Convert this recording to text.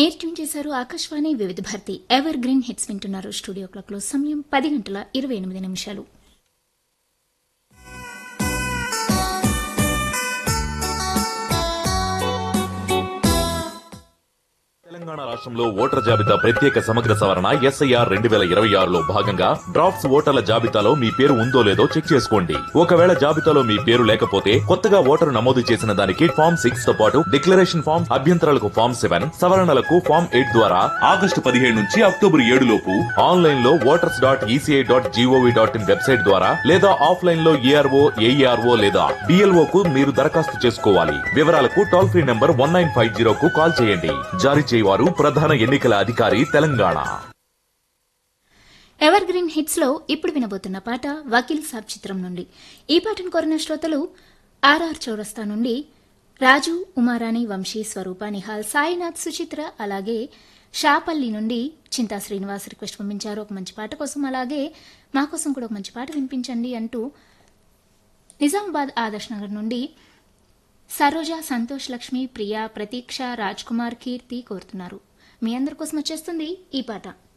మీరు ట్యూన్ చేశారు Akashvani Vividh Bharati evergreen hits వింటున్నారు స్టూడియో క్లాక్ లో సమయం పది గంటల ఇరవై ఎనిమిది నిమిషాలు తెలంగాణ రాష్ట్రంలో ఓటర్ జాబితా ప్రత్యేక సమగ్ర సవరణ ఎస్ఐఆర్ రెండు వేల ఇరవై ఆరులో భాగంగా డ్రాఫ్ట్స్ ఓటర్ల జాబితాలో మీ పేరు ఉందో లేదో చెక్ చేసుకోండి ఒకవేళ జాబితాలో మీ పేరు లేకపోతే కొత్తగా ఓటరు నమోదు చేసిన దానికి ఫామ్ సిక్స్ తో పాటు డిక్లరేషన్ ఫామ్ అభ్యంతరాలకు ఫామ్ సెవెన్ సవరణలకు ఫామ్ ఎయిట్ ద్వారా ఆగస్టు పదిహేడు నుంచి అక్టోబర్ ఏడు లోపు ఆన్లైన్ లో voters dot ECI dot GOV dot in website ద్వారా లేదా ఆఫ్లైన్ లో ఏఆర్ఓ ఏఈఆర్ఓ లేదా డిఎల్ఓ కు మీరు దరఖాస్తు చేసుకోవాలి వివరాలకు toll free number one nine five zero కు కాల్ చేయండి జారీ చేయవారు ప్రధాన ఎన్నికల అధికారి తెలంగాణ ఎవర్ గ్రీన్ హిట్స్ లో ఇప్పుడు వినబోతున్న పాట వకీల్ సాబ్ చిత్రం నుండి ఈ పాటను కోరిన శ్రోతలు ఆర్ఆర్ చౌరస్తా నుండి రాజు ఉమారాణి వంశీ స్వరూప నిహాల్ సాయినాథ్ సుచిత్ర అలాగే షాపల్లి నుండి చింతా శ్రీనివాస్ రిక్వెస్ట్ పంపించారు ఒక మంచి పాట కోసం అలాగే మా కోసం కూడా ఒక మంచి పాట వినిపించండి అంటూ నిజామాబాద్ ఆదర్శ్ నగర్ నుండి సరోజ సంతోష్ లక్ష్మి ప్రియా ప్రతీక్ష రాజ్ కుమార్ కీర్తి కోరుతున్నారు మీ అందరి కోసం వచ్చేస్తుంది ఈ పాట